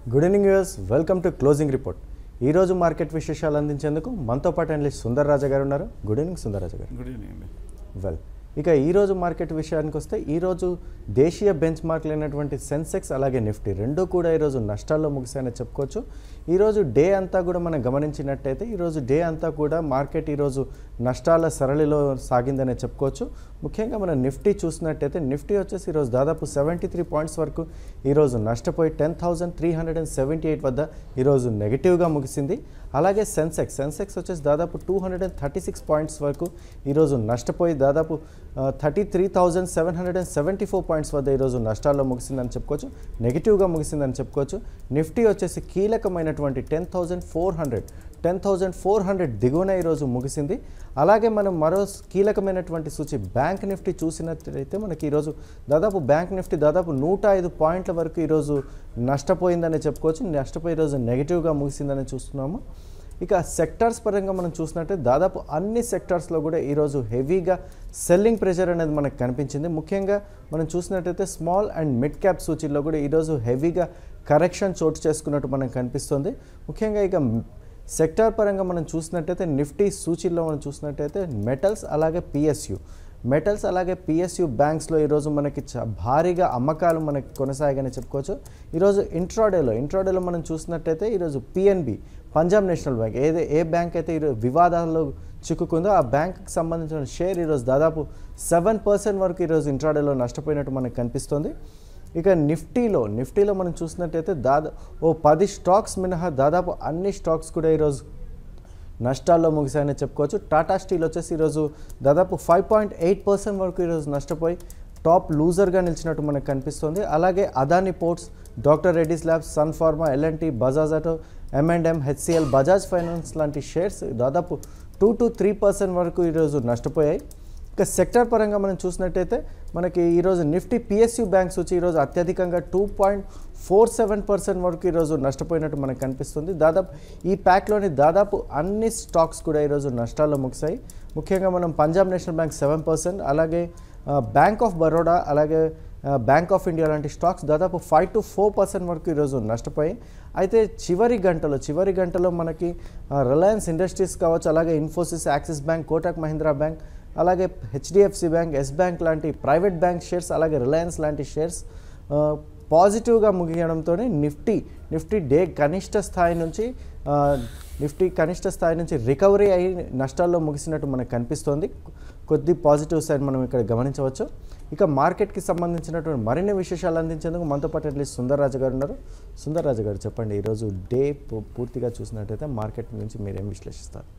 good evening US welcome to closing report ఈ రోజు market విశేషాలు అందించేందుకు మనతో పాటు అనలిస్ట్ సుందర్ రాజా గారు ఉన్నారు గుడ్ ఈవినింగ్ సుందర్ రాజా గారు గుడ్ ఈవినింగ్ అండి వెల్ ఇక ఈ రోజు మార్కెట్ విషయానికి వస్తే ఈ రోజు దేశీయ బెంచ్ మార్కులు అయినటువంటి సెన్సెక్స్ అలాగే నిఫ్టీ రెండు కూడా ఈరోజు నష్టాల్లో ముగిసాయని చెప్పుకోవచ్చు ఈరోజు డే అంతా కూడా మనం గమనించినట్టయితే ఈరోజు డే అంతా కూడా మార్కెట్ ఈరోజు నష్టాల సరళిలో సాగిందనే చెప్పుకోవచ్చు ముఖ్యంగా మనం నిఫ్టీ చూసినట్టయితే నిఫ్టీ వచ్చేసి ఈరోజు దాదాపు సెవెంటీ త్రీ పాయింట్స్ వరకు ఈరోజు నష్టపోయి ten thousand three hundred and seventy eight వద్ద ఈరోజు నెగిటివ్గా ముగిసింది అలాగే సెన్సెక్స్ సెన్సెక్స్ వచ్చేసి దాదాపు two hundred and thirty six points వరకు ఈరోజు నష్టపోయి దాదాపు thirty three thousand seven hundred and seventy four points వద్ద ఈరోజు నష్టాల్లో ముగిసిందని చెప్పుకోవచ్చు నెగిటివ్గా ముగిసిందని చెప్పుకోవచ్చు నిఫ్టీ వచ్చేసి కీలకమైనటువంటి ten thousand four hundred ten thousand four hundred దిగువన ఈరోజు ముగిసింది అలాగే మనం మరో కీలకమైనటువంటి సూచి బ్యాంక్ నిఫ్టీ చూసినట్లయితే మనకి ఈరోజు దాదాపు బ్యాంక్ నిఫ్టీ దాదాపు నూట ఐదు పాయింట్ల వరకు ఈరోజు నష్టపోయిందని చెప్పుకోవచ్చు నష్టపోయి ఈరోజు నెగిటివ్గా ముగిసిందని చూస్తున్నాము ఇక సెక్టార్స్ పరంగా మనం చూసినట్టే దాదాపు అన్ని సెక్టార్స్లో కూడా ఈరోజు హెవీగా సెల్లింగ్ ప్రెషర్ అనేది మనకు కనిపించింది ముఖ్యంగా మనం చూసినట్టయితే స్మాల్ అండ్ మిడ్ క్యాప్ సూచీల్లో కూడా ఈరోజు హెవీగా కరెక్షన్ చోటు చేసుకున్నట్టు మనకు కనిపిస్తుంది ముఖ్యంగా ఇక సెక్టార్ పరంగా మనం చూసినట్టయితే నిఫ్టీ సూచీల్లో మనం చూసినట్టయితే మెటల్స్ అలాగే పిఎస్యు మెటల్స్ అలాగే పిఎస్యు బ్యాంక్స్లో ఈరోజు మనకి చ- భారీగా అమ్మకాలు మనకి కొనసాగాయని చెప్పుకోవచ్చు ఈరోజు ఇంట్రాడేలో ఇంట్రాడేలో మనం చూసినట్టయితే ఈరోజు పిఎన్బి పంజాబ్ నేషనల్ బ్యాంక్ ఏదే ఏ బ్యాంక్ అయితే ఈరోజు వివాదాల్లో చిక్కుకుందో ఆ బ్యాంక్కి సంబంధించిన షేర్ ఈరోజు దాదాపు సెవెన్ పర్సెంట్ వరకు ఈరోజు ఇంట్రాడేలో నష్టపోయినట్టు మనకు కనిపిస్తుంది ఇక నిఫ్టీలో నిఫ్టీలో మనం చూసినట్టయితే దాదా ఓ పది స్టాక్స్ మినహా దాదాపు అన్ని స్టాక్స్ కూడా ఈరోజు నష్టాల్లో ముగిశాయని చెప్పుకోవచ్చు టాటా స్టీల్ వచ్చేసి ఈరోజు దాదాపు ఫైవ్ పాయింట్ ఎయిట్ పర్సెంట్ వరకు ఈరోజు నష్టపోయి టాప్ లూజర్గా నిలిచినట్టు మనకు కనిపిస్తుంది అలాగే Adani ports doctor Reddy's labs Sun Pharma LNT Bajaj auto M and M HCL Bajaj finance లాంటి షేర్స్ దాదాపు టూ టు త్రీ పర్సెంట్ వరకు ఈరోజు నష్టపోయాయి ఇక సెక్టర్ పరంగా మనం చూసినట్టయితే మనకి ఈరోజు నిఫ్టీ పిఎస్యు బ్యాంక్స్ వచ్చి ఈరోజు అత్యధికంగా two point four seven percent వరకు ఈరోజు నష్టపోయినట్టు మనకు కనిపిస్తుంది దాదాపు ఈ ప్యాక్లోని దాదాపు అన్ని స్టాక్స్ కూడా ఈరోజు నష్టాల్లో ముగిశాయి ముఖ్యంగా మనం Punjab national bank seven percent అలాగే ఆ, బ్యాంక్ ఆఫ్ బరోడా అలాగే ఆ, బ్యాంక్ ఆఫ్ ఇండియా లాంటి స్టాక్స్ దాదాపు ఫైవ్ టు ఫోర్ పర్సెంట్ వరకు ఈరోజు నష్టపోయాయి అయితే చివరి గంటలో చివరి గంటలో మనకి ఆ, రిలయన్స్ ఇండస్ట్రీస్ కావచ్చు అలాగే Infosys Axis bank Kotak Mahindra bank అలాగే హెచ్డిఎఫ్సి బ్యాంక్ ఎస్ బ్యాంక్ లాంటి ప్రైవేట్ బ్యాంక్ షేర్స్ అలాగే రిలయన్స్ లాంటి షేర్స్ ఆ, పాజిటివ్గా ముగియడంతో నిఫ్టీ నిఫ్టీ డే కనిష్ట స్థాయి నుంచి ఆ, నిఫ్టీ కనిష్ట స్థాయి నుంచి రికవరీ అయి నష్టాల్లో ముగిసినట్టు మనకు కనిపిస్తోంది కొద్ది పాజిటివ్ సైడ్ మనం ఇక్కడ గమనించవచ్చు ఇక మార్కెట్కి సంబంధించినటువంటి మరిన్ని విశేషాలు అందించేందుకు మనతో పాటు అట్లీస్ట్ సుందర్రాజు గారు ఉన్నారు సుందర్రాజు గారు చెప్పండి ఈరోజు డే పూ- పూర్తిగా చూసినట్టయితే మార్కెట్ నుంచి మీరేం విశ్లేషిస్తారు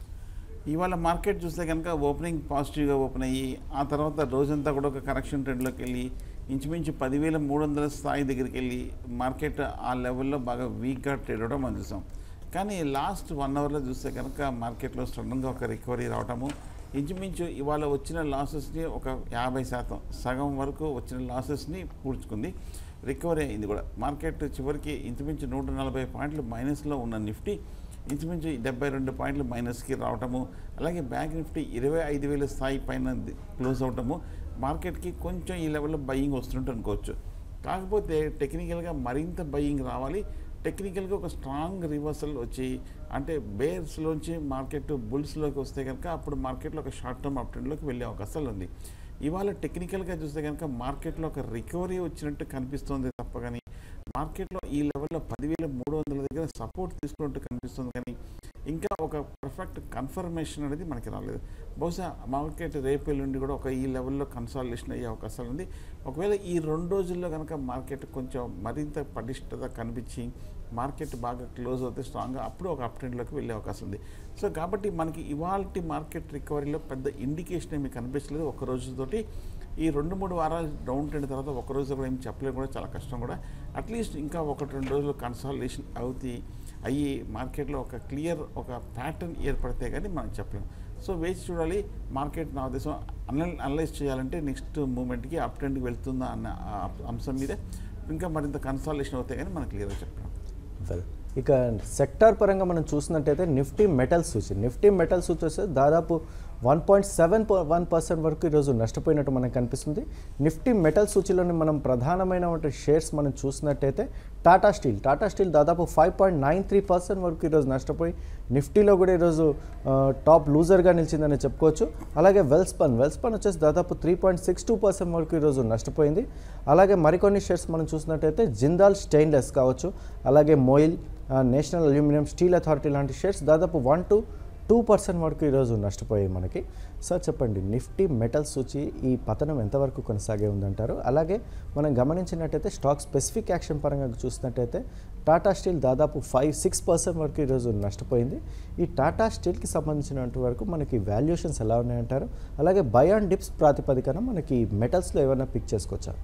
ఇవాళ మార్కెట్ చూస్తే కనుక ఓపెనింగ్ పాజిటివ్గా ఓపెన్ అయ్యి ఆ తర్వాత రోజంతా కూడా ఒక కరెక్షన్ ట్రెండ్లోకి వెళ్ళి ఇంచుమించు పదివేల మూడు వందల స్థాయి దగ్గరికి వెళ్ళి మార్కెట్ ఆ లెవెల్లో బాగా వీక్గా ట్రేడ్ అవడం మనం చూసాం కానీ లాస్ట్ వన్ అవర్లో చూస్తే కనుక మార్కెట్లో సడన్గా ఒక రికవరీ రావటము ఇంచుమించు ఇవాళ వచ్చిన లాసెస్ని ఒక యాభై శాతం సగం వరకు వచ్చిన లాసెస్ని పూడ్చుకుంది రికవరీ అయింది కూడా మార్కెట్ చివరికి ఇంచుమించు నూట నలభై పాయింట్లు మైనస్లో ఉన్న నిఫ్టీ ఇంచుమించు డెబ్బై రెండు పాయింట్లు మైనస్కి రావటము అలాగే బ్యాంక్ నిఫ్టీ ఇరవై ఐదు వేల స్థాయి పైన ది- క్లోజ్ అవటము మార్కెట్కి కొంచెం ఈ లెవెల్లో బయ్యింగ్ వస్తున్నట్టు అనుకోవచ్చు కాకపోతే టెక్నికల్గా మరింత బయ్యింగ్ రావాలి టెక్నికల్గా ఒక స్ట్రాంగ్ రివర్సల్ వచ్చి అంటే బేర్స్లోంచి మార్కెట్ బుల్స్లోకి వస్తే కనుక అప్పుడు మార్కెట్లో ఒక షార్ట్ టర్మ్ అప్ ట్రెండ్లోకి వెళ్ళే అవకాశాలు ఉంది ఇవాళ టెక్నికల్గా చూస్తే కనుక మార్కెట్లో ఒక రికవరీ వచ్చినట్టు కనిపిస్తుంది తప్ప కానీ మార్కెట్లో ఈ లెవెల్లో పదివేల మూడు వందల దగ్గర సపోర్ట్ తీసుకున్నట్టు కనిపిస్తుంది కానీ ఇంకా ఒక పర్ఫెక్ట్ కన్ఫర్మేషన్ అనేది మనకి రాలేదు బహుశా మార్కెట్ రేపు ఎల్లుండి కూడా ఒక ఈ లెవెల్లో కన్సాలిడేషన్ అయ్యే అవకాశాలు ఉంది ఒకవేళ ఈ రెండు రోజుల్లో కనుక మార్కెట్ కొంచెం మరింత పటిష్టత కనిపించి మార్కెట్ బాగా క్లోజ్ అవుతే స్ట్రాంగ్గా అప్పుడు ఒక అప్ ట్రెండ్లోకి వెళ్ళే అవకాశం ఉంది సో కాబట్టి మనకి ఇవాళ మార్కెట్ రికవరీలో పెద్ద ఇండికేషన్ ఏమి కనిపించలేదు ఒక రోజుతోటి ఈ రెండు మూడు వారాలు డౌన్ ట్రెండ్ తర్వాత ఒక రోజు కూడా ఏం చెప్పలేము కూడా చాలా కష్టం కూడా అట్లీస్ట్ ఇంకా ఒకటి రెండు రోజులు కన్సాలిడేషన్ అవుతాయి అయ్యి మార్కెట్లో ఒక క్లియర్ ఒక ప్యాటర్న్ ఏర్పడితే కానీ మనం చెప్పలేం సో వేచి చూడాలి మార్కెట్ నా ఉద్దేశం అనల్ అనలైజ్ చేయాలంటే నెక్స్ట్ మూమెంట్కి అప్ ట్రెండ్కి వెళ్తుందా అన్న ఆ అంశం మీద ఇంకా మరింత కన్సాలిడేషన్ అవుతాయి కానీ మనం క్లియర్గా చెప్పలేం వెల్ ఇక సెక్టార్ పరంగా మనం చూసినట్టయితే నిఫ్టీ మెటల్ సూచి నిఫ్టీ మెటల్ సూచి వస్తే దాదాపు one point seven one percent వరకు ఈరోజు నష్టపోయినట్టు మనకు కనిపిస్తుంది నిఫ్టీ మెటల్ సూచీలోని మనం ప్రధానమైనటువంటి షేర్స్ మనం చూసినట్టయితే టాటా స్టీల్ టాటా స్టీల్ దాదాపు five point nine three percent వరకు ఈరోజు నష్టపోయి నిఫ్టీలో కూడా ఈరోజు ఆ, టాప్ లూజర్గా నిలిచిందని చెప్పుకోవచ్చు అలాగే వెల్స్పన్ వెల్స్పన్ వచ్చేసి దాదాపు three point six two percent వరకు ఈరోజు నష్టపోయింది అలాగే మరికొన్ని షేర్స్ మనం చూసినట్టయితే జిందాల్ స్టెయిన్లెస్ కావచ్చు అలాగే మోయిల్ ఆ, నేషనల్ అల్యూమినియం స్టీల్ అథారిటీ లాంటి షేర్స్ దాదాపు వన్ టు టూ పర్సెంట్ వరకు ఈరోజు నష్టపోయాయి మనకి సార్ చెప్పండి నిఫ్టీ మెటల్ సూచి ఈ పతనం ఎంతవరకు కొనసాగే ఉందంటారు అలాగే మనం గమనించినట్టయితే స్టాక్ స్పెసిఫిక్ యాక్షన్ పరంగా చూసినట్టయితే టాటా స్టీల్ దాదాపు ఫైవ్ సిక్స్ పర్సెంట్ వరకు ఈరోజు నష్టపోయింది ఈ టాటా స్టీల్కి సంబంధించినంత వరకు మనకి వాల్యుయేషన్స్ ఎలా ఉన్నాయంటారు అలాగే బై అండ్ డిప్స్ ప్రాతిపదికన మనకి మెటల్స్లో ఏమైనా పిక్ చేసుకోవచ్చా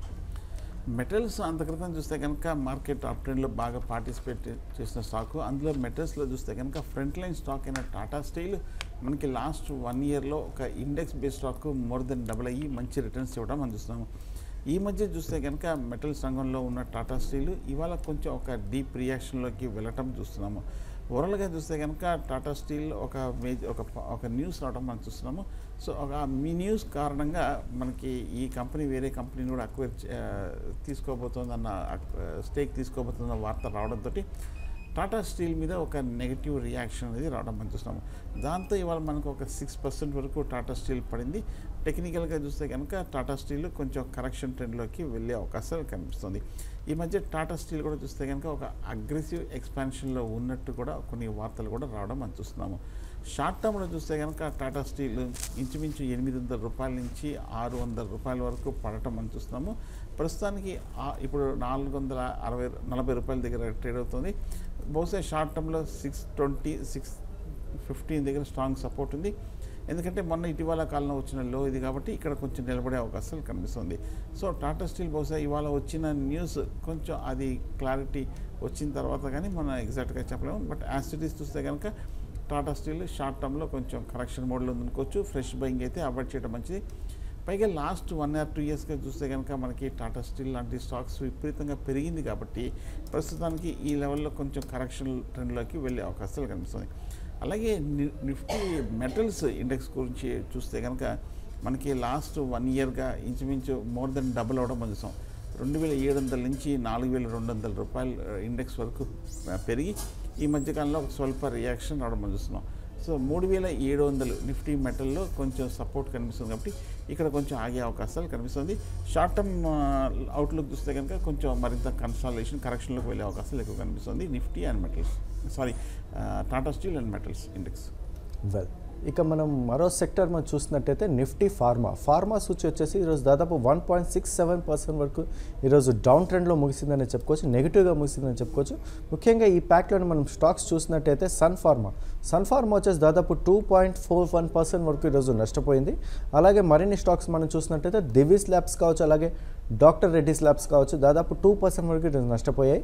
మెటల్స్ అంత క్రితం చూస్తే కనుక మార్కెట్ అప్ ట్రెండ్లో బాగా పార్టిసిపేట్ చేసిన స్టాక్ అందులో మెటల్స్లో చూస్తే కనుక ఫ్రంట్ లైన్ స్టాక్ అయిన టాటా స్టీల్ మనకి లాస్ట్ వన్ ఇయర్లో ఒక index based stock more than double అయ్యి మంచి రిటర్న్స్ ఇవ్వడం మనం చూస్తున్నాము ఈ మధ్య చూస్తే కనుక మెటల్స్ రంగంలో ఉన్న టాటా స్టీల్ ఇవాళ కొంచెం ఒక డీప్ రియాక్షన్లోకి వెళ్ళటం చూస్తున్నాము ఓవరాల్గా చూస్తే కనుక టాటా స్టీల్ ఒక మేజ ఒక ప- ఒక న్యూస్ రావడం మనం చూస్తున్నాము సో ఒక మీ న్యూస్ కారణంగా మనకి ఈ కంపెనీ వేరే కంపెనీని కూడా అక్వైర్ తీసుకోబోతోందన్న స్టేక్ తీసుకోబోతుందన్న వార్త రావడంతో టాటా స్టీల్ మీద ఒక నెగిటివ్ రియాక్షన్ అనేది రావడం మనం చూస్తున్నాము దాంతో ఇవాళ మనకు ఒక సిక్స్ పర్సెంట్ వరకు టాటా స్టీల్ పడింది టెక్నికల్గా చూస్తే కనుక టాటా స్టీల్ కొంచెం కరెక్షన్ ట్రెండ్లోకి వెళ్ళే అవకాశాలు కనిపిస్తుంది ఈ మధ్య టాటా స్టీల్ కూడా చూస్తే కనుక ఒక అగ్రెసివ్ ఎక్స్పాన్షన్లో ఉన్నట్టు కూడా కొన్ని వార్తలు కూడా రావడం మనం చూస్తున్నాము షార్ట్ టర్మ్లో చూస్తే కనుక టాటా స్టీల్ ఇంచుమించు ఎనిమిది వందల రూపాయల నుంచి ఆరు వందల రూపాయల వరకు పడటం మనం చూస్తున్నాము ప్రస్తుతానికి ఆ- ఇప్పుడు నాలుగు వందల అరవై నలభై రూపాయల దగ్గర ట్రేడ్ అవుతుంది బహుశా షార్ట్ టర్మ్లో సిక్స్ ట్వంటీ సిక్స్ ఫిఫ్టీన్ దగ్గర స్ట్రాంగ్ సపోర్ట్ ఉంది ఎందుకంటే మొన్న ఇటీవల కాలంలో వచ్చిన లో ఇది కాబట్టి ఇక్కడ కొంచెం నిలబడే అవకాశాలు కనిపిస్తుంది సో టాటా స్టీల్ బహుశా ఇవాళ వచ్చిన న్యూస్ కొంచెం అది క్లారిటీ వచ్చిన తర్వాత కానీ మనం ఎగ్జాక్ట్గా చెప్పలేము బట్ యాసిటీస్ చూస్తే కనుక టాటా స్టీల్ షార్ట్ టర్మ్లో కొంచెం కరెక్షన్ మోడ్లో ఉందనుకోవచ్చు ఫ్రెష్ బయింగ్ అయితే అవాయిడ్ చేయడం మంచిది పైగా లాస్ట్ వన్ ఆర్ టూ ఇయర్స్గా చూస్తే కనుక మనకి టాటా స్టీల్ లాంటి స్టాక్స్ విపరీతంగా పెరిగింది కాబట్టి ప్రస్తుతానికి ఈ లెవెల్లో కొంచెం కరెక్షన్ ట్రెండ్లోకి వెళ్ళే అవకాశాలు కనిపిస్తుంది అలాగే ని- నిఫ్టీ మెటల్స్ ఇండెక్స్ గురించి చూస్తే కనుక మనకి లాస్ట్ వన్ ఇయర్గా ఇంచుమించు మోర్ దెన్ డబుల్ అవడం మనం చూసాం రెండు వేల ఏడు వందల నుంచి నాలుగు వేల రెండు వందల రూపాయలు ఆ, ఇండెక్స్ వరకు ఆ, పెరిగి ఈ మధ్యకాలంలో ఒక స్వల్ప రియాక్షన్ రావడం మనం చూస్తున్నాం సో మూడు వేల ఏడు వందలు నిఫ్టీ మెటల్లో కొంచెం సపోర్ట్ కనిపిస్తుంది కాబట్టి ఇక్కడ కొంచెం ఆగే అవకాశాలు కనిపిస్తుంది షార్ట్ టర్మ్ అవుట్లుక్ చూస్తే కనుక కొంచెం మరింత కన్సాలేషన్ కరెక్షన్లోకి వెళ్ళే అవకాశాలు ఎక్కువ కనిపిస్తుంది Nifty and metals sorry Tata steel and metals index well ఇక మనం మరో సెక్టర్ మనం చూసినట్టయితే నిఫ్టీ ఫార్మా ఫార్మా సూచి వచ్చేసి ఈరోజు దాదాపు one point six seven percent వరకు ఈరోజు డౌన్ ట్రెండ్లో ముగిసిందని చెప్పుకోవచ్చు నెగిటివ్గా ముగిసిందని చెప్పుకోవచ్చు ముఖ్యంగా ఈ ప్యాక్లో మనం స్టాక్స్ చూసినట్టయితే సన్ ఫార్మా సన్ ఫార్మా వచ్చేసి దాదాపు two point four one percent వరకు ఈరోజు నష్టపోయింది అలాగే మరిన్ని స్టాక్స్ మనం చూసినట్టయితే దివిస్ ల్యాబ్స్ కావచ్చు అలాగే డాక్టర్ రెడ్డిస్ ల్యాబ్స్ కావచ్చు దాదాపు టూ పర్సెంట్ వరకు ఈరోజు నష్టపోయాయి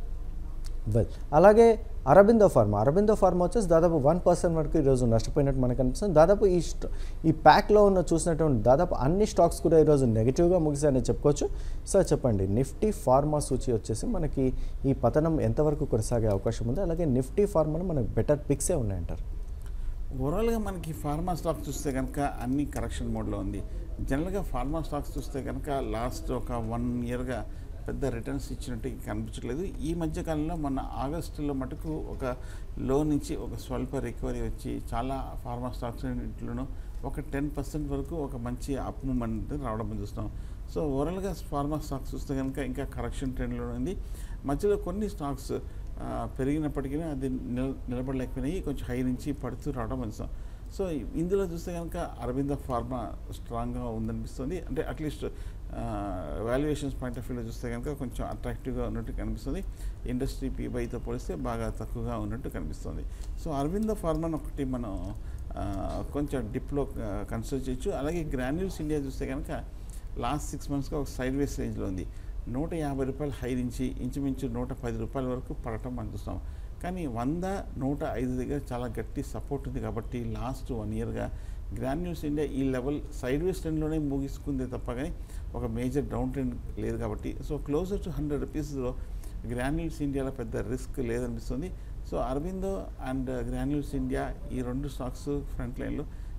వెల్ అలాగే అరబిందో ఫార్మా అరబిందో ఫార్మా వచ్చేసి దాదాపు వన్ పర్సెంట్ వరకు ఈరోజు నష్టపోయినట్టు మనకు అనిపిస్తుంది దాదాపు ఈ స్ట ఈ ప్యాక్లో ఉన్న చూసినటువంటి దాదాపు అన్ని స్టాక్స్ కూడా ఈరోజు నెగిటివ్గా ముగిసాయని చెప్పుకోవచ్చు సార్ చెప్పండి నిఫ్టీ ఫార్మా సూచి వచ్చేసి మనకి ఈ పతనం ఎంతవరకు కొనసాగే అవకాశం ఉంది అలాగే నిఫ్టీ ఫార్మాలో మనకు బెటర్ పిక్సే ఉన్నాయంటారు ఓవరాల్గా మనకి ఫార్మా స్టాక్స్ చూస్తే కనుక అన్ని కరెక్షన్ మోడ్లో ఉంది జనరల్గా ఫార్మా స్టాక్స్ చూస్తే కనుక లాస్ట్ ఒక వన్ ఇయర్గా పెద్ద రిటర్న్స్ ఇచ్చినట్టు కనిపించట్లేదు ఈ మధ్య కాలంలో మన ఆగస్టులో మటుకు ఒక లో నుంచి ఒక స్వల్ప రికవరీ వచ్చి చాలా ఫార్మా స్టాక్స్ ఇంట్లోనూ ఒక టెన్ పర్సెంట్ వరకు ఒక మంచి అప్ మూమెంట్ రావడం మనం చూస్తున్నాం సో ఓవరాల్గా ఫార్మా స్టాక్స్ చూస్తే కనుక ఇంకా కరెక్షన్ ట్రెండ్లో ఉంది మధ్యలో కొన్ని స్టాక్స్ ఆ, పెరిగినప్పటికీ అది నిల నిలబడలేకపోయినాయి కొంచెం హై నుంచి పడుతూ రావడం మనసు సో ఇందులో చూస్తే కనుక అరవింద ఫార్మా స్ట్రాంగ్గా ఉందనిపిస్తుంది అంటే అట్లీస్ట్ వాల్యుయేషన్స్ పాయింట్ ఆఫ్ వ్యూలో చూస్తే కనుక కొంచెం అట్రాక్టివ్గా ఉన్నట్టు కనిపిస్తుంది ఇండస్ట్రీ పీబైతో పోలిస్తే బాగా తక్కువగా ఉన్నట్టు కనిపిస్తుంది సో అరవింద ఫార్మాను ఒకటి మనం ఆ, కొంచెం డిప్లో కన్సిడర్ చేయొచ్చు అలాగే గ్రాన్యూల్స్ ఇండియా చూస్తే కనుక లాస్ట్ సిక్స్ మంత్స్గా ఒక సైడ్ వేస్ రేంజ్లో ఉంది నూట యాభై రూపాయలు హై నుంచి ఇంచుమించు నూట పది రూపాయల వరకు పడటం మనం చూస్తాం కానీ వంద నూట ఐదు దగ్గర చాలా గట్టి సపోర్ట్ ఉంది కాబట్టి లాస్ట్ వన్ ఇయర్గా గ్రాన్యూల్స్ ఇండియా ఈ లెవెల్ సైడ్ వేస్ ట్రెండ్లోనే ముగిసుకుందే తప్ప కానీ ఒక మేజర్ డౌన్ ట్రెండ్ లేదు కాబట్టి సో క్లోజర్ టు హండ్రెడ్ రూపీస్లో గ్రాన్యూల్స్ ఇండియాలో పెద్ద రిస్క్ లేదనిపిస్తుంది so Aurobindo and Granules India ఈ రెండు స్టాక్స్ ఫ్రంట్ లైన్లో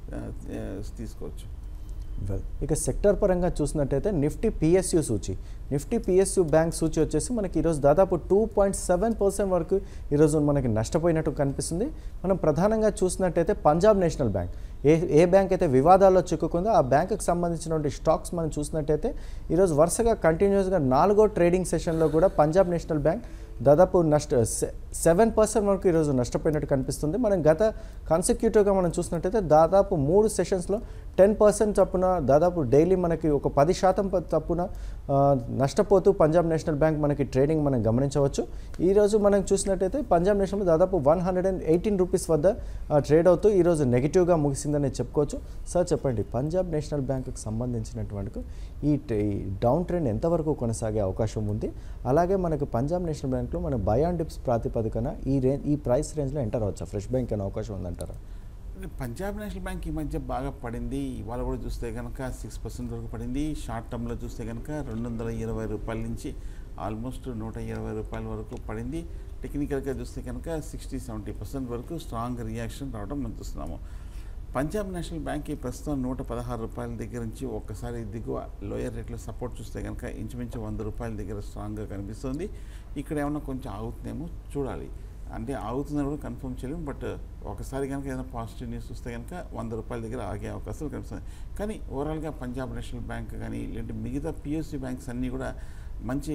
ఆ, ఆ, తీసుకోవచ్చు వెల్ ఇక సెక్టర్ పరంగా చూసినట్టయితే నిఫ్టీ పిఎస్యు సూచి నిఫ్టీ పిఎస్యు బ్యాంక్ సూచి వచ్చేసి మనకి ఈరోజు దాదాపు టూ పాయింట్ సెవెన్ పర్సెంట్ వరకు ఈరోజు మనకి నష్టపోయినట్టు కనిపిస్తుంది మనం ప్రధానంగా చూసినట్టయితే పంజాబ్ నేషనల్ బ్యాంక్ ఏ ఏ బ్యాంక్ అయితే వివాదాల్లో చిక్కుకుందో ఆ బ్యాంకుకి సంబంధించినటువంటి స్టాక్స్ మనం చూసినట్టయితే ఈరోజు వరుసగా కంటిన్యూస్గా నాలుగో ట్రేడింగ్ సెషన్లో కూడా పంజాబ్ నేషనల్ బ్యాంక్ దాదాపు నష్ట సెవెన్ పర్సెంట్ వరకు ఈరోజు నష్టపోయినట్టు కనిపిస్తుంది మనం గత కాన్సిక్యూటివ్గా మనం చూసినట్టయితే దాదాపు మూడు సెషన్స్లో టెన్ పర్సెంట్ చప్పున దాదాపు డైలీ మనకి ఒక పది శాతం ప- తప్పున ఆ, నష్టపోతూ పంజాబ్ నేషనల్ బ్యాంక్ మనకి ట్రేడింగ్ మనం గమనించవచ్చు ఈరోజు మనం చూసినట్టయితే పంజాబ్ నేషనల్ దాదాపు one hundred and eighteen rupees వద్ద ఆ, ట్రేడ్ అవుతూ ఈరోజు నెగిటివ్గా ముగిసిందని చెప్పుకోవచ్చు సార్ చెప్పండి పంజాబ్ నేషనల్ బ్యాంకుకి సంబంధించినటువంటి ఈ ట- ఈ డౌన్ ట్రెండ్ ఎంతవరకు కొనసాగే అవకాశం ఉంది అలాగే మనకు పంజాబ్ నేషనల్ బ్యాంక్లో మన బై అండ్ డిప్స్ ప్రాతిపదికన ఈ రే ఈ ప్రైస్ రేంజ్లో ఎంటర్ అవ్వచ్చా ఫ్రెష్ బ్యాంక్ అనే అవకాశం ఉందంటారా అంటే పంజాబ్ నేషనల్ బ్యాంక్ ఈ మధ్య బాగా పడింది ఇవాళ కూడా చూస్తే కనుక సిక్స్ పర్సెంట్ వరకు పడింది షార్ట్ టర్మ్లో చూస్తే కనుక రెండు వందల ఇరవై రూపాయల నుంచి ఆల్మోస్ట్ నూట ఇరవై రూపాయల వరకు పడింది టెక్నికల్గా చూస్తే కనుక సిక్స్టీ సెవెంటీ పర్సెంట్ వరకు స్ట్రాంగ్ రియాక్షన్ రావడం మనం చూస్తున్నాము పంజాబ్ నేషనల్ బ్యాంక్ ఈ ప్రస్తుతం నూట పదహారు రూపాయల దగ్గర నుంచి ఒక్కసారి దిగువ లోయర్ రేట్లో సపోర్ట్ చూస్తే కనుక ఇంచుమించు వంద రూపాయల దగ్గర స్ట్రాంగ్గా కనిపిస్తుంది ఇక్కడ ఏమన్నా కొంచెం ఆగుతుందేమో చూడాలి అంటే ఆగుతుందని కూడా కన్ఫర్మ్ చేయలేము బట్ ఒకసారి కనుక ఏదైనా పాజిటివ్ న్యూస్ వస్తే కనుక వంద రూపాయల దగ్గర ఆగే అవకాశాలు కనిపిస్తుంది కానీ ఓవరాల్గా పంజాబ్ నేషనల్ బ్యాంక్ కానీ లేదంటే మిగతా పిఎస్సి బ్యాంక్స్ అన్నీ కూడా మంచి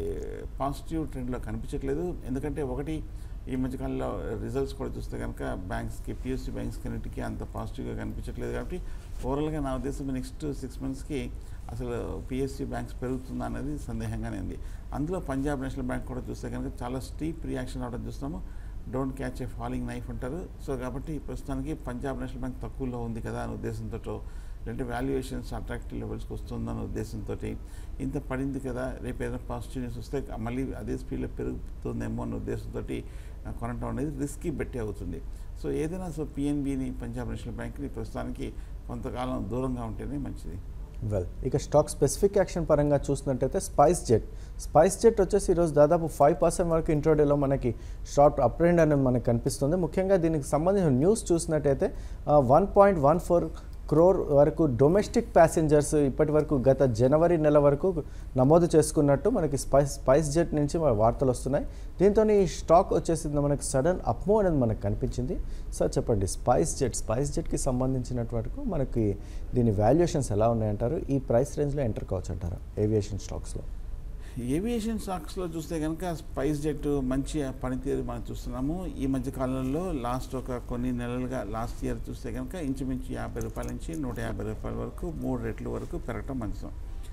పాజిటివ్ ట్రెండ్లో కనిపించట్లేదు ఎందుకంటే ఒకటి ఈ మధ్యకాలంలో రిజల్ట్స్ కూడా చూస్తే కనుక బ్యాంక్స్కి పిఎస్సి బ్యాంక్స్ అన్నిటికీ అంత పాజిటివ్గా కనిపించట్లేదు కాబట్టి ఓవరాల్గా నా ఉద్దేశం నెక్స్ట్ సిక్స్ మంత్స్కి అసలు పిఎస్సి బ్యాంక్స్ పెరుగుతుందా అనేది సందేహంగానే ఉంది అందులో పంజాబ్ నేషనల్ బ్యాంక్ కూడా చూస్తే కనుక చాలా స్టీప్ రియాక్షన్ అవడం చూస్తున్నాము don't catch a falling knife అంటారు సో కాబట్టి ప్రస్తుతానికి పంజాబ్ నేషనల్ బ్యాంక్ తక్కువలో ఉంది కదా అనే ఉద్దేశంతో లేదంటే వాల్యుయేషన్స్ అట్రాక్టివ్ లెవెల్స్కి వస్తుందన్న ఉద్దేశంతో ఇంత పడింది కదా రేపు ఏదైనా పాజిటివ్ న్యూస్ వస్తే మళ్ళీ అదే స్పీడ్లో పెరుగుతుందేమో అన్న ఉద్దేశంతో కొనటం అనేది రిస్కీ బెట్టే అవుతుంది సో ఏదైనా సో పిఎన్బిని పంజాబ్ నేషనల్ బ్యాంక్ని ప్రస్తుతానికి కొంతకాలం దూరంగా ఉంటేనే మంచిది వెల్ ఇక స్టాక్ స్పెసిఫిక్ యాక్షన్ పరంగా చూసినట్టయితే స్పైస్ జెట్ స్పైస్ జెట్ వచ్చేసి ఈరోజు దాదాపు ఫైవ్ పర్సెంట్ వరకు ఇంట్రోడేలో మనకి షార్ట్ అప్ ట్రెండ్ అనేది మనకు కనిపిస్తుంది ముఖ్యంగా దీనికి సంబంధించిన న్యూస్ చూసినట్టయితే one point one four crore వరకు డొమెస్టిక్ ప్యాసింజర్స్ ఇప్పటి వరకు గత జనవరి నెల వరకు నమోదు చేసుకున్నట్టు మనకి స్పైస్ స్పైస్ జెట్ నుంచి మన వార్తలు వస్తున్నాయి దీంతో ఈ స్టాక్ వచ్చేసి మనకి సడన్ అప్మో అనేది మనకు కనిపించింది సార్ చెప్పండి స్పైస్ జెట్ స్పైస్ జెట్కి సంబంధించినటువంటి వరకు మనకి దీని వాల్యుయేషన్స్ ఎలా ఉన్నాయంటారు ఈ ప్రైస్ రేంజ్లో ఎంటర్ కావచ్చు అంటారా ఏవియేషన్ స్టాక్స్లో ఏవియేషన్ స్టాక్స్లో చూస్తే కనుక స్పైస్ జెట్ మంచి పనితీరు మనం చూస్తున్నాము ఈ మధ్య కాలంలో లాస్ట్ ఒక కొన్ని నెలలుగా లాస్ట్ ఇయర్ చూస్తే కనుక ఇంచుమించు యాభై రూపాయల నుంచి నూట యాభై రూపాయల వరకు మూడు రెట్ల వరకు పెరగటం మంచిది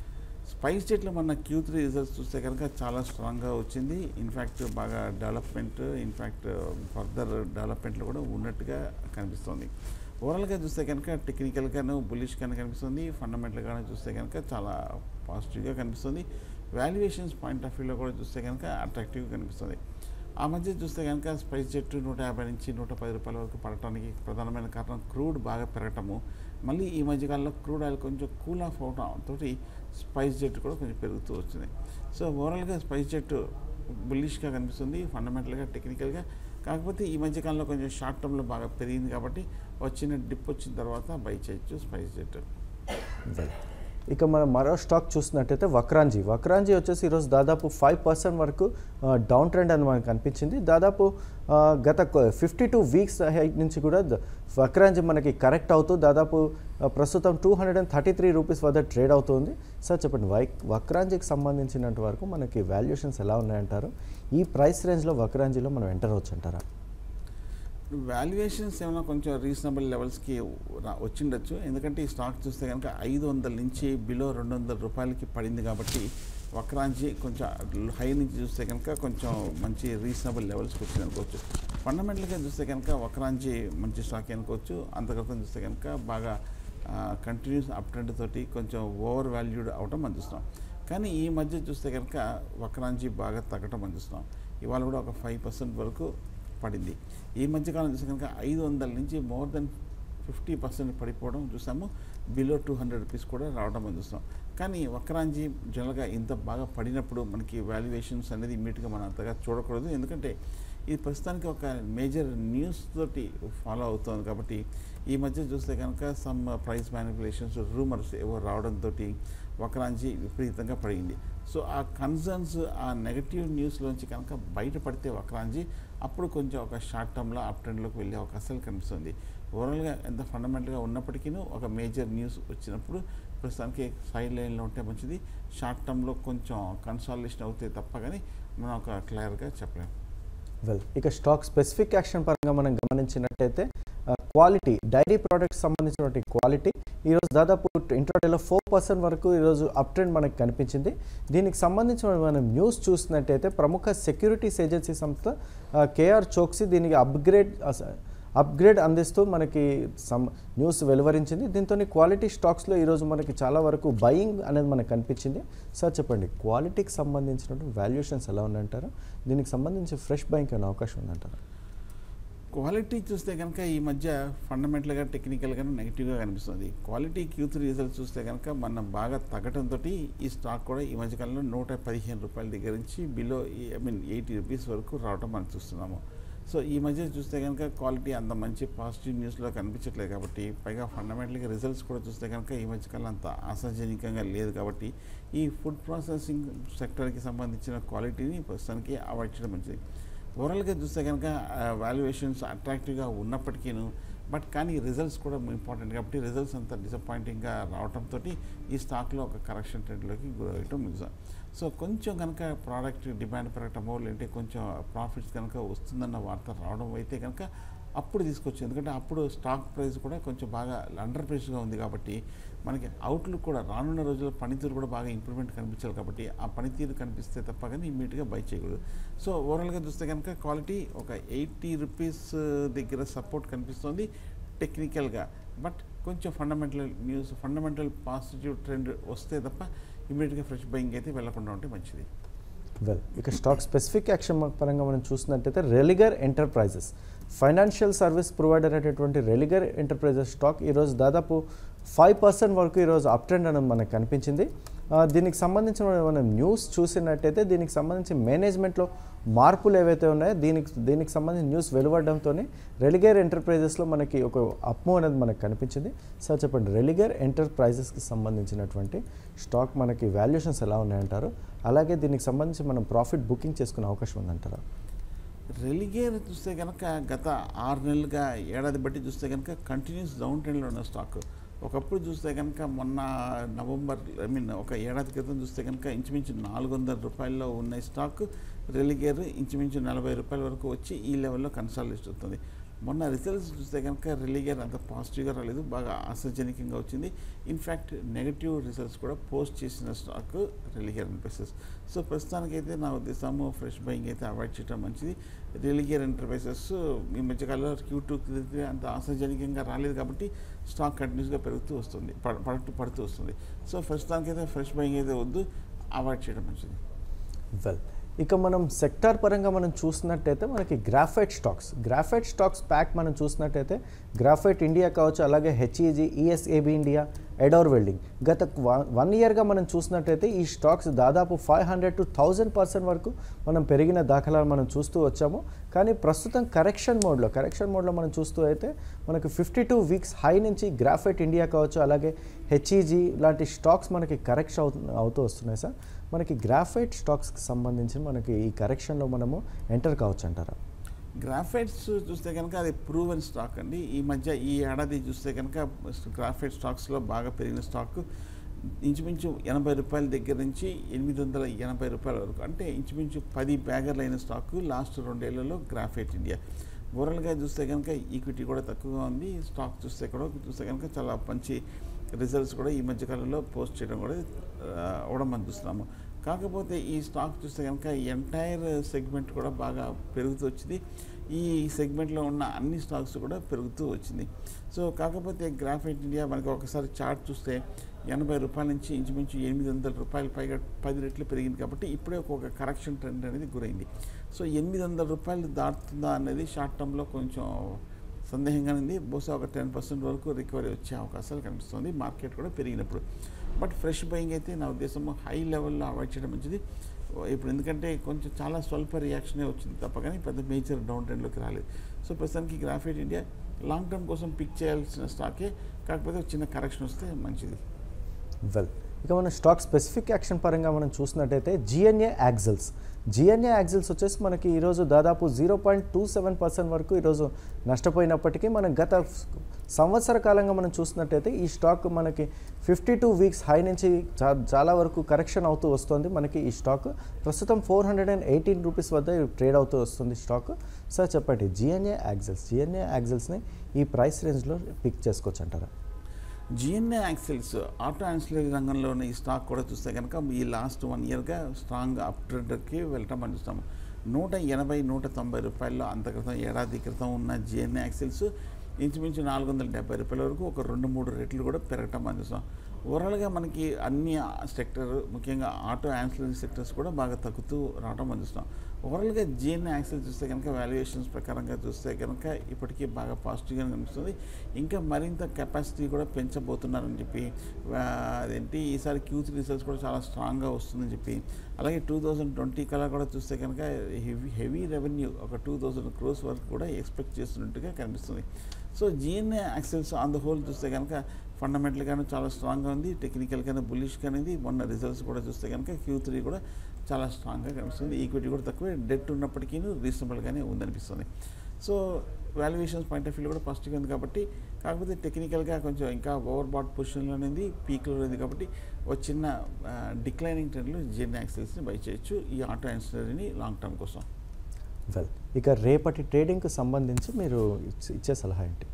స్పైస్ జెట్లో మన క్యూ త్రీ రిజల్ట్స్ చూస్తే కనుక చాలా స్ట్రాంగ్గా వచ్చింది ఇన్ఫ్యాక్ట్ బాగా డెవలప్మెంట్ ఇన్ఫ్యాక్ట్ ఫర్దర్ డెవలప్మెంట్లో కూడా ఉన్నట్టుగా కనిపిస్తుంది ఓవరాల్గా చూస్తే కనుక టెక్నికల్గాను బులిష్గానే కనిపిస్తుంది ఫండమెంటల్గానే చూస్తే కనుక చాలా పాజిటివ్గా కనిపిస్తుంది వాల్యుయేషన్స్ పాయింట్ ఆఫ్ వ్యూలో కూడా చూస్తే కనుక అట్రాక్టివ్గా కనిపిస్తుంది ఆ మధ్య చూస్తే కనుక స్పైస్ జెట్ నూట యాభై నుంచి నూట పది రూపాయల వరకు పడటానికి ప్రధానమైన కారణం క్రూడ్ బాగా పెరగటము మళ్ళీ ఈ మధ్యకాలంలో క్రూడ్ ఆయిల్ కొంచెం కూల్ ఆఫ్ అవడం తోటి స్పైస్ జెట్ కూడా కొంచెం పెరుగుతూ వచ్చింది సో ఓవరాల్గా స్పైస్ జెట్ బుల్లిష్గా కనిపిస్తుంది ఫండమెంటల్గా టెక్నికల్గా కాకపోతే ఈ మధ్యకాలంలో కొంచెం షార్ట్ టర్మ్లో బాగా పెరిగింది కాబట్టి వచ్చిన డిప్ వచ్చిన తర్వాత బై చేయొచ్చు స్పైస్ జెట్ ఇక మనం మరో స్టాక్ చూసినట్టయితే వక్రాంజీ వక్రాంజీ వచ్చేసి ఈరోజు దాదాపు ఫైవ్ పర్సెంట్ వరకు డౌన్ ట్రెండ్ అని మనకు కనిపించింది దాదాపు ఆ, గత ఫిఫ్టీ టూ వీక్స్ హైట్ నుంచి కూడా ద- వక్రాంజీ మనకి కరెక్ట్ అవుతూ దాదాపు ఆ, ప్రస్తుతం two hundred and thirty three rupees వద్ద ట్రేడ్ అవుతుంది సార్ చెప్పండి వై వక్రాంజీకి సంబంధించినంత వరకు మనకి వాల్యుయేషన్స్ ఎలా ఉన్నాయంటారు ఈ ప్రైస్ రేంజ్లో వక్రాంజీలో మనం ఎంటర్ అవ్వచ్చు అంటారా వాల్యుయేషన్స్ ఏమైనా కొంచెం రీజనబుల్ లెవెల్స్కి రా- వచ్చిండొచ్చు ఎందుకంటే ఈ స్టాక్ చూస్తే కనుక ఐదు వందల నుంచి బిలో రెండు వందల రూపాయలకి పడింది కాబట్టి వక్రాంచి కొంచెం హై నుంచి చూస్తే కనుక కొంచెం మంచి రీజనబుల్ లెవెల్స్కి వచ్చింది అనుకోవచ్చు ఫండమెంటల్గా చూస్తే కనుక వక్రాంచి మంచి స్టాక్ అనుకోవచ్చు అంతక్రితం చూస్తే కనుక బాగా కంటిన్యూస్ అప్ ట్రెండ్ తోటి కొంచెం ఓవర్ వాల్యూడ్ అవటం మనం చూస్తున్నాం కానీ ఈ మధ్య చూస్తే కనుక వక్రాంచి బాగా తగ్గటం మనం చూస్తున్నాం ఇవాళ కూడా ఒక ఫైవ్ పర్సెంట్ వరకు పడింది ఈ మధ్యకాలం చూస్తే కనుక ఐదు వందల నుంచి మోర్ దెన్ ఫిఫ్టీ పర్సెంట్ పడిపోవడం చూసాము బిలో టూ హండ్రెడ్ రూపీస్ కూడా రావడం మనం చూస్తాం కానీ వక్రాంజీ జనరల్గా ఇంత బాగా పడినప్పుడు మనకి వాల్యుయేషన్స్ అనేది ఇమీడియట్గా మనం అంతగా చూడకూడదు ఎందుకంటే ఇది ప్రస్తుతానికి ఒక మేజర్ న్యూస్ తోటి ఫాలో అవుతోంది కాబట్టి ఈ మధ్య చూస్తే కనుక సమ్ ప్రైస్ మ్యానిపులేషన్స్ రూమర్స్ ఏవో రావడంతో వక్రాంచి విపరీతంగా పడింది సో ఆ కన్సర్న్స్ ఆ నెగటివ్ న్యూస్లోంచి కనుక బయటపడితే వక్రాంచి అప్పుడు కొంచెం ఒక షార్ట్ టర్మ్లో అప్ ట్రెండ్లోకి వెళ్ళే అవకాశాలు కనిపిస్తుంది ఓవరాల్గా ఎంత ఫండమెంటల్గా ఉన్నప్పటికీ ఒక మేజర్ న్యూస్ వచ్చినప్పుడు ప్రస్తుతానికి సైడ్ లైన్లో ఉంటే మంచిది షార్ట్ టర్మ్లో కొంచెం కన్సాలిడేషన్ అవుతే తప్ప కానీ మనం ఒక క్లియర్గా చెప్పలేము వెల్ ఇక స్టాక్ స్పెసిఫిక్ యాక్షన్ పరంగా మనం గమనించినట్టయితే క్వాలిటీ డైరీ ప్రోడక్ట్స్ సంబంధించినటువంటి క్వాలిటీ ఈరోజు దాదాపు ఇంట్రాడేలో ఫోర్ పర్సెంట్ వరకు ఈరోజు అప్ ట్రెండ్ మనకు కనిపించింది దీనికి సంబంధించిన మనం న్యూస్ చూసినట్టయితే ప్రముఖ సెక్యూరిటీస్ ఏజెన్సీ సంస్థ కేఆర్ చోక్సీ దీనికి అప్గ్రేడ్ అప్గ్రేడ్ అందిస్తూ మనకి సమ్ న్యూస్ వెలువరించింది దీంతో క్వాలిటీ స్టాక్స్లో ఈరోజు మనకి చాలా వరకు బయింగ్ అనేది మనకు కనిపించింది సార్ చెప్పండి క్వాలిటీకి సంబంధించినటువంటి వాల్యుయేషన్స్ ఎలా ఉన్నాయంటారు దీనికి సంబంధించి ఫ్రెష్ బయింగ్ అనే అవకాశం ఉందంటారా క్వాలిటీ చూస్తే కనుక ఈ మధ్య ఫండమెంటల్గా టెక్నికల్గా నెగిటివ్గా కనిపిస్తుంది క్వాలిటీ క్యూ త్రీ రిజల్ట్ చూస్తే కనుక మనం బాగా తగ్గడంతో ఈ స్టాక్ కూడా ఈ మధ్యకాలంలో నూట పదిహేను రూపాయల దగ్గర నుంచి below I mean eighty rupees వరకు రావడం మనం చూస్తున్నాము సో ఈ మధ్య చూస్తే కనుక క్వాలిటీ అంత మంచి పాజిటివ్ న్యూస్లో కనిపించట్లేదు కాబట్టి పైగా ఫండమెంటల్గా రిజల్ట్స్ కూడా చూస్తే కనుక ఈ మధ్యకాలం అంత ఆశాజనకంగా లేదు కాబట్టి ఈ ఫుడ్ ప్రాసెసింగ్ సెక్టర్కి సంబంధించిన క్వాలిటీని ప్రస్తుతానికి అవాయిడ్ చేయడం మంచిది ఓవరాల్గా చూస్తే కనుక వాల్యుయేషన్స్ అట్రాక్టివ్గా ఉన్నప్పటికీను బట్ కానీ రిజల్ట్స్ కూడా ఇంపార్టెంట్ కాబట్టి రిజల్ట్స్ అంత డిసప్పాయింటింగ్గా రావడంతో ఈ స్టాక్లో ఒక కరెక్షన్ ట్రెండ్లోకి గురవటం నిజం సో కొంచెం కనుక ప్రోడక్ట్ డిమాండ్ పెరగటమో లేదంటే కొంచెం ప్రాఫిట్స్ కనుక వస్తుందన్న వార్త రావడం అయితే కనుక అప్పుడు తీసుకొచ్చు ఎందుకంటే అప్పుడు స్టాక్ ప్రైస్ కూడా కొంచెం బాగా అండర్ ప్రైస్గా ఉంది కాబట్టి మనకి అవుట్లుక్ కూడా రానున్న రోజుల్లో పనితీరు కూడా బాగా ఇంప్రూవ్మెంట్ కనిపించాలి కాబట్టి ఆ పనితీరు కనిపిస్తే తప్ప కానీ ఇమ్మీడియట్గా బై చేయకూడదు సో ఓవరాల్గా చూస్తే కనుక క్వాలిటీ ఒక ఎయిటీ రూపీస్ దగ్గర సపోర్ట్ కనిపిస్తుంది టెక్నికల్గా బట్ కొంచెం fundamental news fundamental positive trend వస్తే తప్ప ఇమ్మీడియట్గా ఫ్రెష్ బయింగ్ అయితే వెళ్లకుండా ఉంటే మంచిది వెల్ ఇక స్టాక్ స్పెసిఫిక్ యాక్షన్ పరంగా మనం చూసినట్టయితే Religare Enterprises financial service provider అనేటువంటి రెలిగర్ ఎంటర్ప్రైజెస్ స్టాక్ ఈరోజు దాదాపు ఫైవ్ పర్సెంట్ వరకు ఈరోజు అప్ ట్రెండ్ అనేది మనకు కనిపించింది ఆ, దీనికి సంబంధించిన మనం న్యూస్ చూసినట్టయితే దీనికి సంబంధించి మేనేజ్మెంట్లో మార్పులు ఏవైతే ఉన్నాయో దీనికి దీనికి సంబంధించి న్యూస్ వెలువడడంతో రెలిగర్ ఎంటర్ప్రైజెస్లో మనకి ఒక అప్మూ అనేది మనకు కనిపించింది సార్ చెప్పండి రెలిగర్ ఎంటర్ప్రైజెస్కి సంబంధించినటువంటి స్టాక్ మనకి వాల్యుయేషన్స్ ఎలా ఉన్నాయంటారు అలాగే దీనికి సంబంధించి మనం ప్రాఫిట్ బుకింగ్ చేసుకునే అవకాశం ఉందంటారా రెలిగేర్ చూస్తే కనుక గత ఆరు నెలలుగా ఏడాది బట్టి చూస్తే కనుక కంటిన్యూస్ డౌన్ ట్రెండ్లో ఉన్న స్టాక్ ఒకప్పుడు చూస్తే కనుక మొన్న నవంబర్ ఐ మీన్ ఒక ఏడాది క్రితం చూస్తే కనుక ఇంచుమించు నాలుగు వందల రూపాయల్లో ఉన్న స్టాక్ రెలిగేర్ ఇంచుమించు నలభై రూపాయల వరకు వచ్చి ఈ లెవెల్లో కన్సాలిడేట్ అవుతుంది మొన్న రిజల్ట్స్ చూస్తే కనుక రిలీగర్ అంత పాజిటివ్గా రాలేదు బాగా ఆశాజనకంగా వచ్చింది ఇన్ఫ్యాక్ట్ నెగటివ్ రిజల్ట్స్ కూడా పోస్ట్ చేసిన స్టాక్ రిలీగర్ ఎంటర్ప్రైసెస్ సో ప్రస్తుతానికైతే నా ఉద్దేశము ఫ్రెష్ బయింగ్ అయితే అవాయిడ్ చేయడం మంచిది రిలీగర్ ఎంటర్ప్రైసెస్ ఈ మధ్యకాలంలో క్యూ టూ అంత ఆశాజనకంగా రాలేదు కాబట్టి స్టాక్ కంటిన్యూస్గా పెరుగుతూ వస్తుంది పడ- పడుతూ పడుతూ వస్తుంది సో ప్రస్తుతానికైతే ఫ్రెష్ బయింగ్ అయితే వద్దు అవాయిడ్ చేయడం మంచిది వెల్ ఇక మనం సెక్టార్ పరంగా మనం చూసినట్టయితే మనకి graphite stocks graphite stocks pack మనం చూసినట్టయితే గ్రాఫైట్ ఇండియా కావచ్చు అలాగే HEG ESAB India Ador welding గత వన్ ఇయర్గా మనం చూసినట్టయితే ఈ స్టాక్స్ దాదాపు five hundred to thousand percent వరకు మనం పెరిగిన దాఖలాలు మనం చూస్తూ వచ్చాము కానీ ప్రస్తుతం కరెక్షన్ మోడ్లో కరెక్షన్ మోడ్లో మనం చూస్తూ అయితే మనకు ఫిఫ్టీ టూ వీక్స్ హై నుంచి గ్రాఫైట్ ఇండియా కావచ్చు అలాగే హెచ్ఈజీ లాంటి స్టాక్స్ మనకి కరెక్షన్ అవుతూ అవుతూ వస్తున్నాయి సార్ మనకి గ్రాఫైట్ స్టాక్స్కి సంబంధించి మనకి ఈ కరెక్షన్లో మనము ఎంటర్ కావచ్చు అంటారా గ్రాఫైట్స్ చూస్తే కనుక అది ప్రూవెన్ స్టాక్ అండి ఈ మధ్య ఈ ఏడాది చూస్తే కనుక గ్రాఫైట్ స్టాక్స్లో బాగా పెరిగిన స్టాక్ ఇంచుమించు ఎనభై రూపాయల దగ్గర నుంచి ఎనిమిది వందల ఎనభై రూపాయల వరకు అంటే ఇంచుమించు పది బ్యాగర్లు అయిన స్టాక్ లాస్ట్ రెండేళ్లలో గ్రాఫైట్ ఇండియా ఓవరాల్గా చూస్తే కనుక ఈక్విటీ కూడా తక్కువగా ఉంది స్టాక్ చూస్తే కూడా చూస్తే కనుక చాలా మంచి రిజల్ట్స్ కూడా ఈ మధ్యకాలంలో పోస్ట్ చేయడం కూడా ఆ, అవడం మనం చూస్తున్నాము కాకపోతే ఈ స్టాక్ చూస్తే కనుక ఎంటైర్ సెగ్మెంట్ కూడా బాగా పెరుగుతూ వచ్చింది ఈ సెగ్మెంట్లో ఉన్న అన్ని స్టాక్స్ కూడా పెరుగుతూ వచ్చింది సో కాకపోతే గ్రాఫైట్ ఇండియా మనకి ఒకసారి చార్ట్ చూస్తే ఎనభై రూపాయల నుంచి ఇంచుమించు ఎనిమిది వందల రూపాయలు పైగా పది రెట్లు పెరిగింది కాబట్టి ఇప్పుడే ఒక కరెక్షన్ ట్రెండ్ అనేది గురైంది సో ఎనిమిది వందల రూపాయలు దాటుతుందా అనేది షార్ట్ టర్మ్లో కొంచెం సందేహంగానే ఉంది బహుశా ఒక టెన్ పర్సెంట్ వరకు రికవరీ వచ్చే అవకాశాలు కనిపిస్తుంది మార్కెట్ కూడా పెరిగినప్పుడు బట్ ఫ్రెష్ బయింగ్ అయితే నా ఉద్దేశం హై లెవెల్లో అవాయిడ్ చేయడం మంచిది ఇప్పుడు ఎందుకంటే కొంచెం చాలా స్వల్ప రియాక్షనే వచ్చింది తప్ప కానీ పెద్ద మేజర్ డౌన్ ట్రెండ్లోకి రాలేదు సో ప్రస్తుతానికి గ్రాఫైట్ ఇండియా లాంగ్ టర్మ్ కోసం పిక్ చేయాల్సిన స్టాకే కాకపోతే ఒక చిన్న కరెక్షన్ వస్తే మంచిది వెల్ ఇక మనం స్టాక్ స్పెసిఫిక్ యాక్షన్ పరంగా మనం చూసినట్టయితే జిఎన్ఏ యాక్సిల్స్ జిఎన్ఏ యాక్సిల్స్ వచ్చేసి మనకి ఈరోజు దాదాపు zero point two seven percent వరకు ఈరోజు నష్టపోయినప్పటికీ మనం గత సంవత్సర కాలంగా మనం చూసినట్టయితే ఈ స్టాక్ మనకి ఫిఫ్టీ టూ వీక్స్ హై నుంచి చా- చాలా వరకు కరెక్షన్ అవుతూ వస్తుంది మనకి ఈ స్టాక్ ప్రస్తుతం four hundred and eighteen rupees వద్ద ట్రేడ్ అవుతూ వస్తుంది స్టాక్ సార్ చెప్పండి జిఎన్ఏ యాక్సిల్స్ జిఎన్ఏ యాక్సిల్స్ని ఈ ప్రైస్ రేంజ్లో పిక్ చేసుకోవచ్చు అంటారా జిఎన్ఏ యాక్సిల్స్ ఆటో యాన్సిలరీ రంగంలో ఉన్న ఈ స్టాక్ కూడా చూస్తే కనుక ఈ లాస్ట్ వన్ ఇయర్గా స్ట్రాంగ్ అప్ ట్రెండ్కి వెళ్ళటం అని చూస్తాము నూట ఎనభై నూట తొంభై రూపాయల్లో అంత క్రితం ఏడాది క్రితం ఉన్న జిఎన్ఏ యాక్సిల్స్ ఇంచుమించు నాలుగు వందల డెబ్బై రూపాయల వరకు ఒక రెండు మూడు రెట్లు కూడా పెరగటం అని చూస్తాం ఓవరాల్గా మనకి అన్ని సెక్టర్ ముఖ్యంగా ఆటో యాన్సిలరీ సెక్టర్స్ కూడా బాగా తగ్గుతూ రావడం అందిస్తున్నాం ఓవరాల్గా జిఎన్ యాక్సెస్ చూస్తే కనుక వాల్యుయేషన్స్ ప్రకారంగా చూస్తే కనుక ఇప్పటికీ బాగా పాజిటివ్గా కనిపిస్తుంది ఇంకా మరింత కెపాసిటీ కూడా పెంచబోతున్నారని చెప్పి ఆ, అదేంటి ఈసారి క్యూ త్రీ రిజల్ట్స్ కూడా చాలా స్ట్రాంగ్గా వస్తుందని చెప్పి అలాగే టూ థౌజండ్ ట్వంటీ కల్లా కూడా చూస్తే కనుక హెవీ హెవీ రెవెన్యూ ఒక టూ థౌజండ్ క్రోస్ వరకు కూడా ఎక్స్పెక్ట్ చేస్తున్నట్టుగా కనిపిస్తుంది so GNA axles on the whole చూస్తే కనుక ఫండమెంటల్గానే చాలా స్ట్రాంగ్గా ఉంది టెక్నికల్గానే బులిష్గా అనేది మొన్న రిజల్ట్స్ కూడా చూస్తే కనుక క్యూ త్రీ కూడా చాలా స్ట్రాంగ్గా కనిపిస్తుంది ఈక్విటీ కూడా తక్కువే డెట్ ఉన్నప్పటికీ రీజనబుల్గానే ఉందనిపిస్తుంది so valuations point of view కూడా పాజిటివ్గా ఉంది కాబట్టి కాకపోతే టెక్నికల్గా కొంచెం ఇంకా ఓవర్ బాట్ పొజిషన్లో అనేది పీక్లో ఉంది కాబట్టి ఒక చిన్న డిక్లైనింగ్ ట్రెండ్లో జిఎన్ యాక్సెల్స్ని బై చేయొచ్చు ఈ ఆటో యాన్సిలరీని లాంగ్ టర్మ్ కోసం వెల్ ఇక రేపటి ట్రేడింగ్కి సంబంధించి మీరు ఇచ్చే- ఇచ్చే సలహా ఏంటి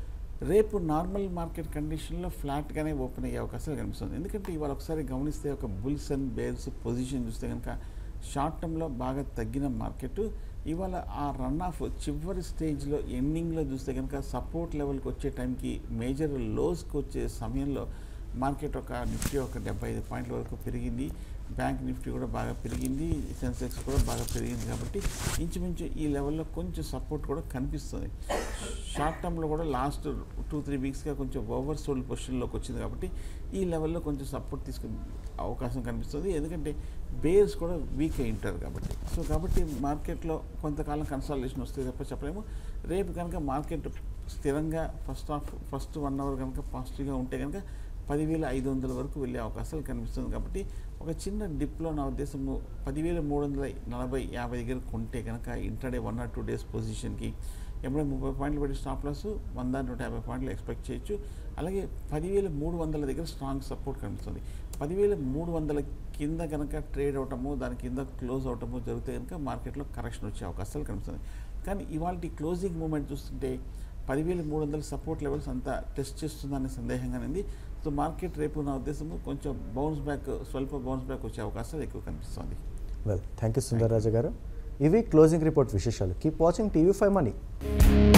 రేపు నార్మల్ మార్కెట్ కండిషన్లో ఫ్లాట్గానే ఓపెన్ అయ్యే అవకాశాలు కనిపిస్తుంది ఎందుకంటే ఇవాళ ఒకసారి గమనిస్తే ఒక బుల్స్ అండ్ బేర్స్ పొజిషన్ చూస్తే కనుక షార్ట్ టర్మ్లో బాగా తగ్గిన మార్కెట్ ఇవాళ ఆ రన్ ఆఫ్ చివరి స్టేజ్లో ఎండింగ్లో చూస్తే కనుక సపోర్ట్ లెవెల్కి వచ్చే టైంకి మేజర్ లోస్కి వచ్చే సమయంలో మార్కెట్ ఒక నిఫ్టీ ఒక డెబ్బై ఐదు పాయింట్ల వరకు పెరిగింది బ్యాంక్ నిఫ్టీ కూడా బాగా పెరిగింది సెన్సెక్స్ కూడా బాగా పెరిగింది కాబట్టి ఇంచుమించు ఈ లెవెల్లో కొంచెం సపోర్ట్ కూడా కనిపిస్తుంది షార్ట్ టర్మ్లో కూడా లాస్ట్ టూ త్రీ వీక్స్గా కొంచెం ఓవర్ సోల్డ్ పొజిషన్లోకి వచ్చింది కాబట్టి ఈ లెవెల్లో కొంచెం సపోర్ట్ తీసుకునే అవకాశం కనిపిస్తుంది ఎందుకంటే బేర్స్ కూడా వీక్ అయి ఉంటారు కాబట్టి సో కాబట్టి మార్కెట్లో కొంతకాలం కన్సాలిడేషన్ వస్తే తప్ప చెప్పలేము రేపు కనుక మార్కెట్ స్థిరంగా first half first one hour కనుక పాజిటివ్గా ఉంటే కనుక పదివేల ఐదు వందల వరకు వెళ్ళే అవకాశాలు కనిపిస్తుంది కాబట్టి ఒక చిన్న డిప్లో నా ఉద్దేశము పదివేల మూడు వందల నలభై యాభై దగ్గర కొంటే కనుక intraday one or two days పొజిషన్కి ఎప్పుడైనా ముప్పై పాయింట్లు పెట్టి స్టాప్ లాస్ వంద నూట యాభై పాయింట్లు ఎక్స్పెక్ట్ చేయొచ్చు అలాగే పదివేల మూడు వందల దగ్గర స్ట్రాంగ్ సపోర్ట్ కనిపిస్తుంది పదివేల మూడు వందల కింద కనుక ట్రేడ్ అవటము దాని కింద క్లోజ్ అవటము జరిగితే కనుక మార్కెట్లో కరెక్షన్ వచ్చే అవకాశాలు కనిపిస్తుంది కానీ ఇవాళ క్లోజింగ్ మూమెంట్ చూస్తుంటే పదివేల మూడు వందల సపోర్ట్ లెవెల్స్ అంతా టెస్ట్ చేస్తుందనే సందేహంగానే ఉంది సో మార్కెట్ రేపు నా ఉద్దేశము కొంచెం బౌన్స్ బ్యాక్ స్వల్ప బౌన్స్ బ్యాక్ వచ్చే అవకాశాలు ఎక్కువ కనిపిస్తుంది వెల్ థ్యాంక్ యూ సుందరరాజు గారు ఇవి క్లోజింగ్ రిపోర్ట్ విశేషాలు keep watching TV five money